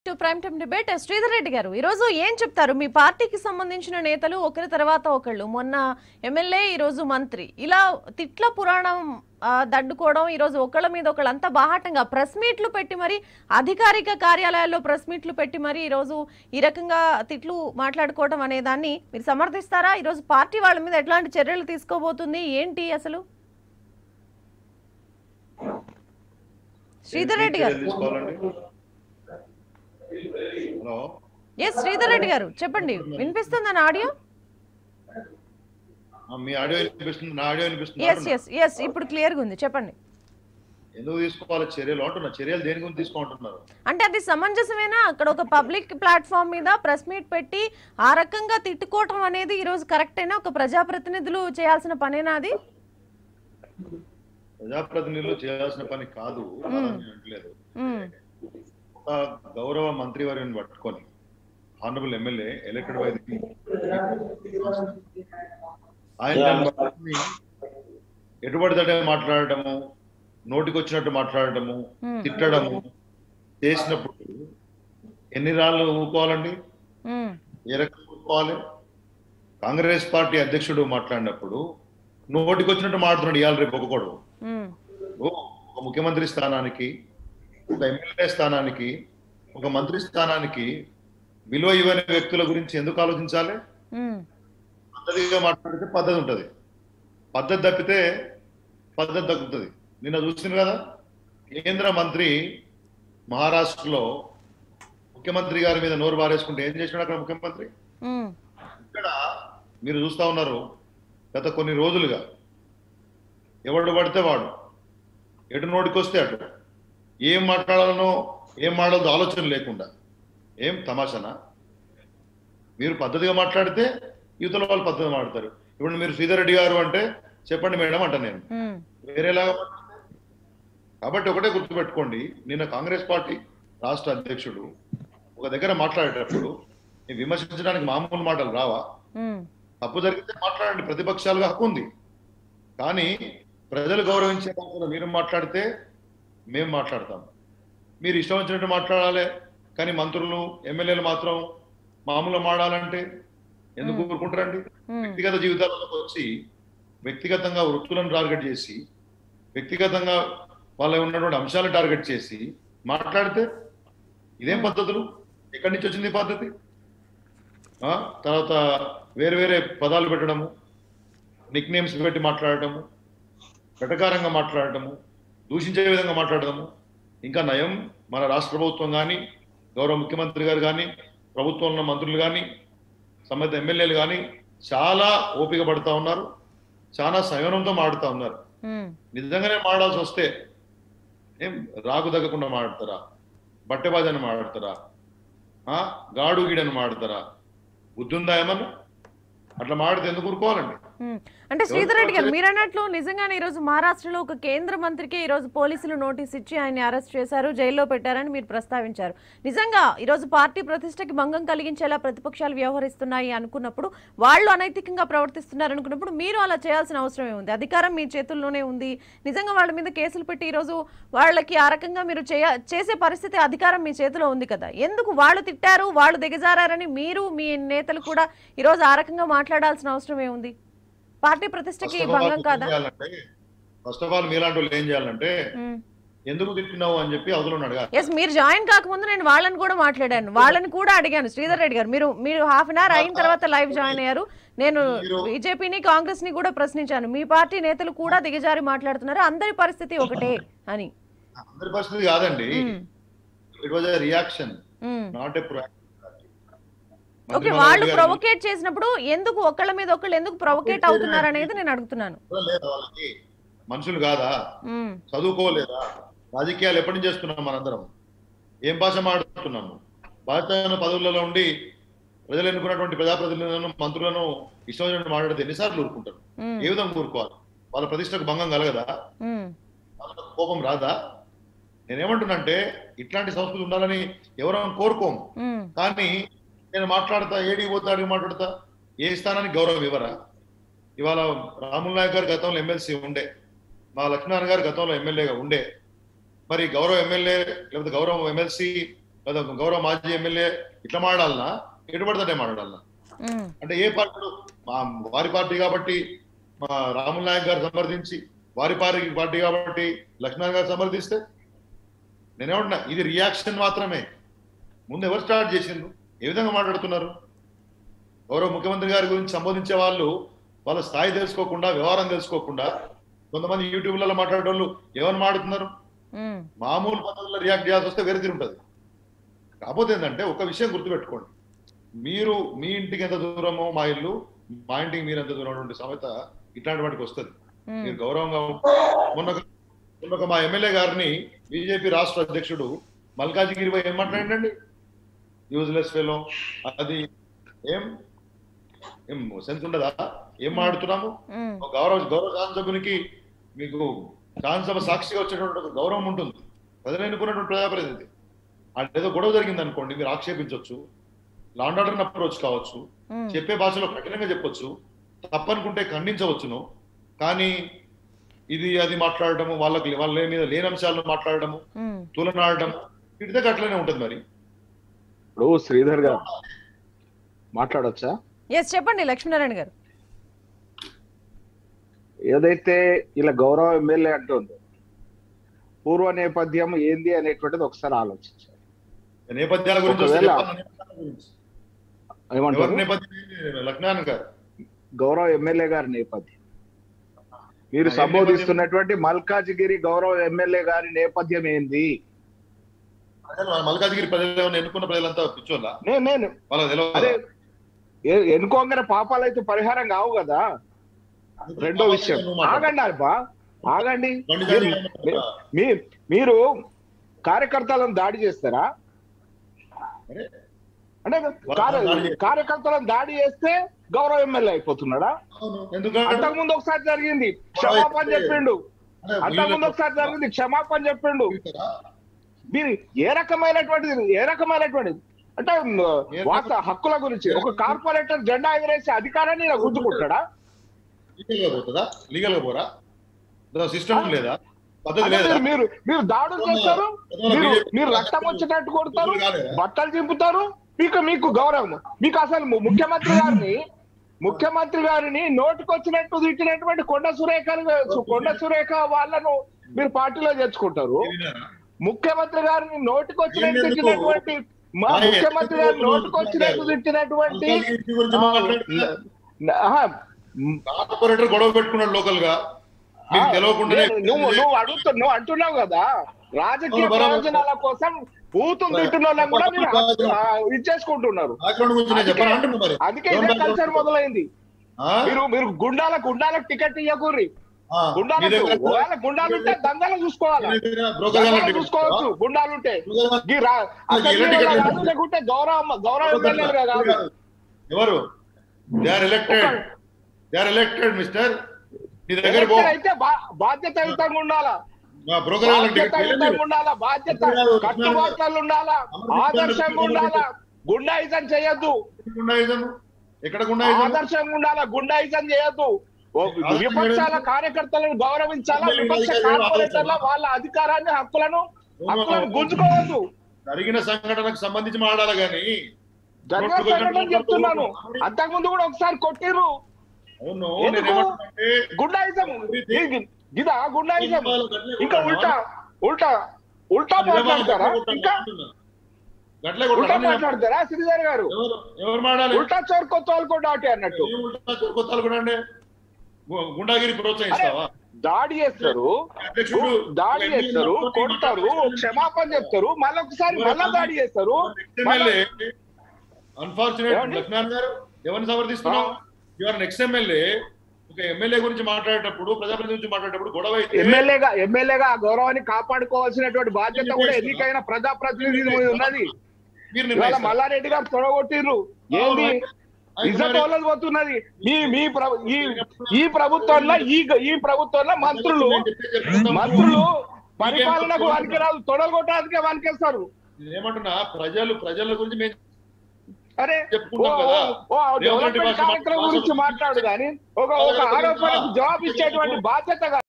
To prime time debate Sridhar Reddy garu ఈరోజు ఏం చెప్తారు మీ పార్టీకి సంబంధించిన నేతలు ఒకరి తర్వాత ఒకళ్ళు మొన్న ఎమ్మెల్యే ఈరోజు మంత్రి ఇలా తిట్ల పురాణం ఆ, దడ్డుకోవడం ఈరోజు ఒకళ్ళ మీద ఒకళ్ళు అంతా బాహాటంగా ప్రెస్ మీట్లు పెట్టి మరి అధికారిక కార్యాలయాల్లో ప్రెస్ మీట్లు పెట్టి మరి ఈరోజు ఈ రకంగా తిట్లు మాట్లాడుకోవడం అనే దాన్ని మీరు సమర్థిస్తారా ఈరోజు పార్టీ వాళ్ళ మీద ఎట్లాంటి చర్యలు తీసుకోబోతుంది ఏంటి అసలు శ్రీధర్ రెడ్డి గారు చర్యలు తీసుకోవాలండి హలో ఎస్ శ్రీధర్ రెడ్డి గారు చెప్పండి వినిపిస్తుందని ఆడియో ఆ, మీ ఆడియో వినిపిస్తుంది నా ఆడియో వినిపిస్తుంది ఎస్ ఎస్ ఎస్ ఇప్పుడు క్లియర్గా ఉంది చెప్పండి ఎందుకు తీసుకోవాలి చర్యలు అంటున్నా చర్యలు దేని గురించి తీసుకుంటున్నారు అంటే అది సమంజసమేనా అక్కడ ఒక పబ్లిక్ ప్లాట్ఫామ్ మీద ప్రెస్ మీట్ పెట్టి ఆ రకంగా తిట్టుకోవటం అనేది ఈ రోజు కరెక్టేనా ఒక ప్రజాప్రతినిధులు చేయాల్సిన పనేనా అది ప్రజాప్రతినిధులు చేయాల్సిన పని కాదు అలా నేను అనట్లేదు ఉమ్, ఒక గౌరవ మంత్రివర్యుని పట్టుకొని honourable MLA elected by the ఆయన పట్టుకొని ఎటుబడితటే మాట్లాడటము నోటికి వచ్చినట్టు మాట్లాడటము ఉమ్, తిట్టడము చేసినప్పుడు ఎన్ని రాళ్ళు ఊకోవాలండి ఉమ్, ఏ రకంగా ఊరుకోవాలి కాంగ్రెస్ పార్టీ అధ్యక్షుడు మాట్లాడినప్పుడు నోటికి వచ్చినట్టు మాట్లాడుతున్నాడు ఇవాళ రేపు ఒక్కడు ఉమ్, ఒక ముఖ్యమంత్రి స్థానానికి ఒక ఎమ్మెల్యే స్థానానికి ఒక మంత్రి స్థానానికి విలువ ఇవ్వని వ్యక్తుల గురించి ఎందుకు ఆలోచించాలి ఉమ్, పద్ధతిగా మాట్లాడితే పద్ధతి ఉంటుంది పద్ధతి తప్పితే పద్ధతి తగ్గుతుంది నిన్న చూసింది కదా కేంద్ర మంత్రి మహారాష్ట్రలో ముఖ్యమంత్రి గారి మీద నోరు బారేసుకుంటే ఏం చేసినాడు అక్కడ ముఖ్యమంత్రి ఉమ్, ఇక్కడ మీరు చూస్తా ఉన్నారు గత కొన్ని రోజులుగా ఎవడు పడితే వాడు ఎటు నోటికి వస్తే అటు ఏం మాట్లాడాలనో ఏం మాట్లాడదో ఆలోచన లేకుండా ఏం తమాషానా మీరు పద్ధతిగా మాట్లాడితే యువతల వాళ్ళు పద్ధతిగా మాట్లాడతారు ఇప్పుడు మీరు శ్రీధర్ రెడ్డి గారు అంటే చెప్పండి మేడం అంట నేను ఉమ్, వేరేలాగా మాట్లాడితే కాబట్టి ఒకటే గుర్తుపెట్టుకోండి నిన్న కాంగ్రెస్ పార్టీ రాష్ట్ర అధ్యక్షుడు ఒక దగ్గర మాట్లాడేటప్పుడు ఈ విమర్శించడానికి మామూలు మాటలు రావా ఉమ్, తప్పు జరిగితే మాట్లాడండి ప్రతిపక్షాలుగా హక్కు ఉంది కానీ ప్రజలు గౌరవించే కాకుండా మీరు మాట్లాడితే మేము మాట్లాడతాం మీరు ఇష్టం వచ్చినట్టు మాట్లాడాలి కానీ మంత్రులు ఎమ్మెల్యేలు మాత్రం మామూలుగా మాడాలంటే ఎందుకు ఊరుకుంటారండి ఉమ్, వ్యక్తిగత జీవితాలకు వచ్చి వ్యక్తిగతంగా వృత్తులను టార్గెట్ చేసి వ్యక్తిగతంగా వాళ్ళ ఉన్నటువంటి అంశాలను టార్గెట్ చేసి మాట్లాడితే ఇదేం పద్ధతులు ఎక్కడి నుంచి వచ్చింది ఈ పద్ధతి ఆ? తర్వాత వేరే వేరే పదాలు పెట్టడము నిక్ నేమ్స్ పెట్టి మాట్లాడటము వెటకారంగా మాట్లాడటము దూషించే విధంగా మాట్లాడటము ఇంకా నయం మన రాష్ట్ర ప్రభుత్వం కానీ గౌరవ ముఖ్యమంత్రి గారు కానీ ప్రభుత్వంలో ఉన్న మంత్రులు కానీ సంబంధిత ఎమ్మెల్యేలు కానీ చాలా ఓపిక పడుతూ ఉన్నారు చాలా సంయమనంతో మాడుతూ ఉన్నారు ఉమ్, నిజంగానే మాడాల్సి వస్తే ఏం రాకు తగ్గకుండా మాడతారా బట్టెబాజని మాడతారా ఆ? గాడు గీడని మాడతారా బుద్ధి ఉందా ఏమన్నా అట్లా మాడితే ఎందుకు ఊరుకోవాలండి ఉమ్. అంటే శ్రీధర్ రెడ్డి గారు మీరు అన్నట్లు నిజంగానే ఈరోజు మహారాష్ట్రలో ఒక కేంద్ర మంత్రికి ఈరోజు పోలీసులు నోటీస్ ఇచ్చి ఆయన్ని అరెస్ట్ చేశారు జైల్లో పెట్టారని మీరు ప్రస్తావించారు నిజంగా ఈరోజు పార్టీ ప్రతిష్టకి భంగం కలిగించేలా ప్రతిపక్షాలు వ్యవహరిస్తున్నాయి అనుకున్నప్పుడు వాళ్ళు అనైతికంగా ప్రవర్తిస్తున్నారు అనుకున్నప్పుడు మీరు అలా చేయాల్సిన అవసరం ఏముంది అధికారం మీ చేతుల్లోనే ఉంది నిజంగా వాళ్ళ మీద కేసులు పెట్టి ఈరోజు వాళ్ళకి ఆ రకంగా మీరు చేయ చేసే పరిస్థితి అధికారం మీ చేతిలో ఉంది కదా ఎందుకు వాళ్ళు తిట్టారు వాళ్ళు దిగజారని మీరు మీ నేతలు కూడా ఈరోజు ఆ రకంగా మాట్లాడాల్సిన అవసరం ఏముంది పార్టీ ప్రతిష్టకి భంగం కాదా ఫస్ట్ ఆఫ్ ఆల్ మీలాంటి వాళ్ళు ఏం చేయాలంటే ఎందుకు తిట్టినావు అని చెప్పి అవతల అడగాలి ఎస్ మీరు జాయిన్ కాకముందు నేను వాళ్ళని కూడా మాట్లాడాను వాళ్ళని కూడా అడిగాను శ్రీధర్ రెడ్డి గారు మీరు మీరు హాఫ్ అన్ అవర్ అయిన తర్వాత లైవ్ జాయిన్ అయ్యారు నేను మీరు- బీజేపీని కాంగ్రెస్ ని కూడా ప్రశ్నించాను మీ పార్టీ నేతలు కూడా దిగజారి మాట్లాడుతున్నారు అందరి పరిస్థితి ఒకటే అని అందరి పరిస్థితి కాదండి um, it was reaction um. Not a okay వాళ్ళు ప్రొవోకేట్ చేసినప్పుడు ఎందుకు ఒకళ్ళ మీద ఒకళ్ళు ఎందుకు ప్రొవోకేట్ అవుతున్నారు అనేది నేను అడుగుతున్నాను లేదా వాళ్ళకి మనుషులు కాదా ఉమ్, చదువుకోలేదా రాజకీయాలు ఎప్పటి నుంచి చేస్తున్నాం మనందరం ఏం భాష మాట్లాడుతున్నాము బాధ్యత పదవులలో ఉండి ప్రజలు ఎన్నుకున్నటువంటి ప్రజాప్రతినిధులను మంత్రులను ఇష్టం వచ్చినట్టు మాట్లాడితే ఎన్నిసార్లు ఊరుకుంటారు ఉమ్, ఏ విధంగా ఊరుకోవాలి వాళ్ళ ప్రతిష్టకు భంగం కలగదా ఉమ్, వాళ్ళకు కోపం రాదా నేనేమంటున్నంటే ఇట్లాంటి సంస్కృతి ఉండాలని ఎవరో కోరుకోము ఉమ్, కానీ నేను మాట్లాడతా ఏడికి పోతా అడిగి మాట్లాడతా ఏ స్థానానికి గౌరవం ఇవ్వరా ఇవాళ రాముల్ నాయక్ గారు గతంలో ఎమ్మెల్సీ ఉండే మా లక్ష్మీనారాయణ గారు గతంలో ఎమ్మెల్యేగా ఉండే మరి గౌరవ ఎమ్మెల్యే లేకపోతే గౌరవ ఎమ్మెల్సీ లేదా ఒక గౌరవ మాజీ ఎమ్మెల్యే ఇట్లా మాట్లాడాలనా ఎటు పడితే మాట్లాడాలనా ఉమ్, అంటే ఏ పార్టీలు మా వారి పార్టీ కాబట్టి మా రాముల్ నాయక్ గారు సమర్థించి వారి పార్టీ పార్టీ కాబట్టి లక్ష్మణ్ గారు సమర్థిస్తే నేనేమంటున్నా ఇది రియాక్షన్ మాత్రమే ముందు ఎవరు స్టార్ట్ చేసిండ్రు ఏ విధంగా మాట్లాడుతున్నారు గౌరవ ముఖ్యమంత్రి గారి గురించి సంబోధించే వాళ్ళు వాళ్ళ స్థాయి తెలుసుకోకుండా వ్యవహారం తెలుసుకోకుండా కొంతమంది యూట్యూబ్లలో మాట్లాడే వాళ్ళు ఎవరు మాట్లాడుతున్నారు ఉమ్, మామూలు పద్ధతిలో రియాక్ట్ చేయాల్సి వస్తే వేరే తీరు ఉంటుంది కాకపోతే ఏంటంటే ఒక విషయం గుర్తుపెట్టుకోండి మీరు మీ ఇంటికి ఎంత దూరమో మా ఇల్లు మా ఇంటికి మీరు ఎంత దూరం ఉండే సమేత ఇట్లాంటి వాటికి వస్తుంది ఉమ్, మీరు గౌరవంగా ఉంటే- మొన్న ఒక- మొన్న ఒక మా ఎమ్మెల్యే గారిని బీజేపీ రాష్ట్ర అధ్యక్షుడు మల్కాజిగిరి పోయి ఏం మాట్లాడండి యూజ్లెస్ ఫెలో అది ఏం ఏం సెన్స్ ఉండదా ఏం మాట్లాడుతున్నాము ఉమ్, ఒక గౌరవ గౌరవ శాసనసభ్యునికి మీకు శాసనసభ సాక్షిగా వచ్చేటువంటి ఒక గౌరవం ఉంటుంది ప్రజలు ఎన్నుకున్నటువంటి ప్రజాప్రతినిధి అంటే ఏదో గొడవ జరిగింది అనుకోండి మీరు ఆక్షేపించవచ్చు లాండ్ ఆర్డర్ అప్రోచ్ కావచ్చు ఉమ్, చెప్పే భాషలో కఠినంగా చెప్పొచ్చు తప్పనుకుంటే ఖండించవచ్చును కానీ ఇది అది మాట్లాడటము వాళ్ళకి వాళ్ళ మీద లేని అంశాలను మాట్లాడటము ఉమ్, తులనాడటం ఇటుదే అట్లనే ఉంటుంది మరి ఇప్పుడు శ్రీధర్ గారు మాట్లాడొచ్చా ఎస్ చెప్పండి లక్ష్మీనారాయణ గారు ఏదైతే ఇలా గౌరవ ఎమ్మెల్యే అంటుందో పూర్వ నేపథ్యం ఏంది అనేటువంటిది ఒకసారి ఆలోచించాలి నేపథ్యాల గురించి వస్తే ఒకవేళ- చెప్పాలి, నేపథ్యాల గురించి. ఎవరి ఏమంటారు నేపథ్యం ఏంటి? లక్ష్మణ్ గారు గౌరవ ఎమ్మెల్యే గారి నేపథ్యం మీరు ఆ, ఏం సంబోధిస్తున్నటువంటి మల్కాజిగిరి గౌరవ ఎమ్మెల్యే గారి నేపథ్యం ఏంది ప్రజలు మల్కాజ్గిరి ప్రజలు ఏమన్నా ఎన్నుకున్న ప్రజలంతా పిచ్చోళ్ళ నేను నేను వాళ్ళకి అదే తెలియదు ఏ- ఎన్నుకోగానే పాపాలు అయితే పరిహారం కావు కదా రెండో విషయం ఆగండి అబ్బా ఆగండి మీరు- మీ మీరు కార్యకర్తలను దాడి చేస్తారా అరే, అంటే కార్య- దాడి చేస్తారు. కార్యకర్తలను దాడి చేస్తే గౌరవ ఎమ్మెల్యే అయిపోతున్నాడా ఎందుకంటే అంతకు ముందు ఒకసారి జరిగింది క్షమాపణ చెప్పిండు అంతకు ముందు ఒకసారి జరిగింది క్షమాపణ చెప్పిండు మీరు ఏ రకమైనటువంటిది ఏ రకమైనటువంటిది అంటే మ్, వాస హక్కుల గురించి ఒక కార్పొరేటర్ జెండా ఎగరేసే అధికారాన్ని ఇలా గుర్తుకుంటాడా లీగల్ గా పోతుందా లీగల్ గా పోరా సిస్టమ్ లేదా పద్ధతి అంటే లేదా మీరు- మీరు మీరు దాడులు చేస్తారు మీరు మీరు రక్తం వచ్చేటట్టు కొడతారు బట్టలు చింపుతారు మీకు మీకు గౌరవం మీకు అసలు ము- ముఖ్యమంత్రి గారిని ముఖ్యమంత్రి గారిని నోటికొచ్చినట్టు తిట్టినటువంటి కొండ సురేఖ కొండ సురేఖ వాళ్ళను మీరు పార్టీలో చేర్చుకుంటారు విన్నారా? ముఖ్యమంత్రి గారిని నోటికొచ్చినట్టు ఎందుకు? తిట్టినటువంటి మా ఆయన ముఖ్యమంత్రి గారిని ఎందుకు నోటికొచ్చినట్టు తిట్టినటువంటి మల్కాజ్గిరి గురించి ఆ, మాట్లాడుతున్నా. న- ఆహా, మ్, కార్పొరేటర్ గొడవ పెట్టుకున్నాడు లోకల్ గా ఆ, మీకు తెలియకుండానే నేను- నువ్వు నువ్వు అడుగుతు నువ్వు అంటున్నావు కదా రాజకీయ అవును, బరాబర్. ప్రయోజనాల కోసం బూతులు తిట్టిన వాళ్ళని కూడా మీరు ప్రయోజనం. ఆ, ఇచ్చేసుకుంటున్నారు బ్యాక్గ్రౌండ్ గురించి నేను చెప్పాను అంటున్నా మరి అందుకే ఇదే కల్చర్ మొదలైంది ఆ? మీరు మీరు గుండాలకు గుండాలకు టికెట్ ఇవ్వకూర్రి ఆ, మీ గుండాలకు దగ్గర ఒకవేళ గుండాలు ఉంటే దందాలు చూసుకోవాలి మీ దగ్గర బ్రోకర్ గారు దందాలు టికెట్ చూసుకోవచ్చు గుండాలు ఉంటే బ్రోకర్ గారు- ఈ రా- అసెంబ్లీలో ఎలాంటి టికెట్ కాదు, లేకుంటే గౌరవ గౌరవ ఎమ్మెల్యేలుగా కాదు ఎవరు దే ఆర్ ఎలక్టెడ్ ఒక- దే ఆర్ ఎలక్టెడ్ మిస్టర్ మీ దగ్గర పో ఎలక్టర్ అయితే బా- బాధ్యతాయుతంగా ఉండాలా మా బ్రోకర్ గారు టికెట్ బాధ్యతాయుతంగా ఉండాలా బాధ్యత కట్టుబాట్లలో ఉండాలా ఆదర్శంగా ఉండాలా గుండాయిజం చేయొద్దు గుండాయిజం ఎక్కడ గుండాయిజం ఆదర్శంగా ఉండాలా గుండాయిజం చేయొద్దు ఓ విపక్షాల కార్యకర్తలను గౌరవించాలా విపక్ష కార్పొరేటర్ల వాళ్ళ అధికారాన్ని హక్కులను హక్కులను గుంజుకోవద్దు జరిగిన సంఘటనకు సంబంధించి మాట్లాడాలి కానీ జరిగిన సంఘటన చెప్తున్నాను అంతకుముందు కూడా ఒకసారి కొట్టిర్రు అవును ఎందుకు? నేనేమంటున్నానంటే, గుండాయిజం ఇది- ఇదా గుండాయిజం ఇంకా ఉల్టా ఉల్టా ఉల్టా మాట్లాడతారా ఇంకా గట్లే ఉల్టా కొట్టాలా? మాట్లాడతారా శ్రీధర్ గారు ఎవరు ఎవరు మాట్లాడాలి ఉల్టా చోర్ కొత్త వాళ్ళకు డాటి అన్నట్టు ఏం ఉల్టా కొత్తలు కూడా అండి గు- గుండాగిరి ప్రోత్సహిస్తావా దాడి చేస్తారు అధ్యక్షుడు దాడి చేస్తారు కొడతారు క్షమాపణ చెప్తారు మళ్ళీ ఒకసారి మళ్ళా దాడి చేస్తారు ఎమ్మెల్యే అన్ఫార్చునేట్ ఏమండి? లక్ష్మణ్ గారు ఎవరిని సమర్థిస్తున్నావు యువర్ నెక్స్ట్ ఎమ్మెల్యే ఒక ఎమ్మెల్యే గురించి మాట్లాడేటప్పుడు ప్రజాప్రతినిధి గురించి మాట్లాడేటప్పుడు గొడవ అయితే ఎమ్మెల్యేగా ఎమ్మెల్యేగా ఆ గౌరవాన్ని కాపాడుకోవాల్సినటువంటి బాధ్యత కూడా ఎన్నికైన ప్రజాప్రతినిధి మీద ఉన్నది మీరు ఇవాళ నిర్ణయిస్తారు. మల్లారెడ్డి గారు తొడగొట్టిర్రు ఏంది ఇజ్జత్ వాళ్ళది పోతున్నది మీ మీ ప్ర- ఈ ఈ ప్రభుత్వంలో ఈ ఈ ప్రభుత్వంలో మంత్రులు మంత్రులు పరిపాలనకు వనికిరాదు తొడగొట్టడానికే వనికేస్తారు ఏమంటున్నా ప్రజలు ప్రజల గురించి మేము అరే చెప్పుకుంటాం ఓ- కదా. ఓ రేవంత్ రెడ్డి డెవలప్మెంట్ భాష- కార్యక్రమం గురించి మాట్లాడు కానీ ఒక ఒక ఆరోపణకు జవాబు ఇచ్చేటువంటి బాధ్యత